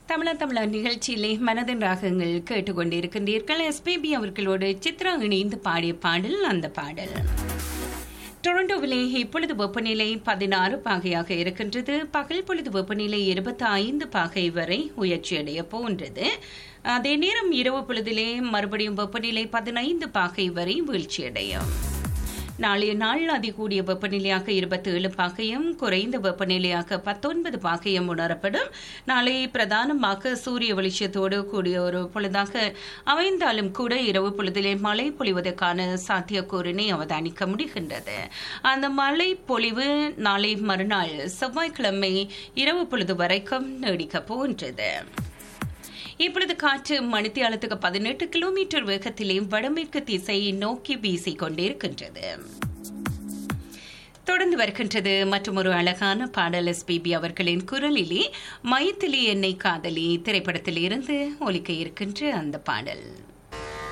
தமிழா தமிழா நிகழ்ச்சியிலே மனதின் ராகங்கள் கேட்டுக்கொண்டிருக்கின்றீர்கள் எஸ்பிபி அவர்களோடு சித்ரா இணைந்து பாடிய பாடல் அந்த பாடல் டொரண்டோவிலே இப்பொழுது வெப்பநிலை பதினாறு பாகையாக இருக்கின்றது பகல் பொழுது வெப்பநிலை இருபத்தி ஐந்து பாகை வரை உயர்ச்சியடைய போன்றது அதே நேரம் இரவு பொழுதிலே மறுபடியும் வெப்பநிலை பதினைந்து பாகை வரை வீழ்ச்சியடையும் நாளைய நாள் அதிகூடிய வெப்பநிலையாக இருபத்தி ஏழு பாகையும் குறைந்த வெப்பநிலையாக பத்தொன்பது பாகையும் உணரப்படும் நாளை பிரதானமாக சூரிய வெளிச்சத்தோடு கூடிய ஒரு பொழுதாக அமைந்தாலும் கூட இரவு பொழுதிலே மழை பொழிவதற்கான சாத்தியக்கூறினை அவதானிக்க முடிகின்றது அந்த மழை பொழிவு நாளை மறுநாள் செவ்வாய்க்கிழமை இரவு பொழுது வரைக்கும் நீடிக்கப் போன்றது இப்பொழுது காற்று மணித்தியாலத்துக்கு பதினெட்டு கிலோமீட்டர் வேகத்திலே வடமேற்கு திசையை நோக்கி வீசிக் கொண்டிருக்கின்றது தொடர்ந்து வருகின்றது மற்றும் ஒரு அழகான பாடல் எஸ்பிபி அவர்களின் குரலிலே மயத்திலே என்னை காதலி திரைப்படத்தில் இருந்து ஒலிக்க இருக்கின்ற அந்த பாடல்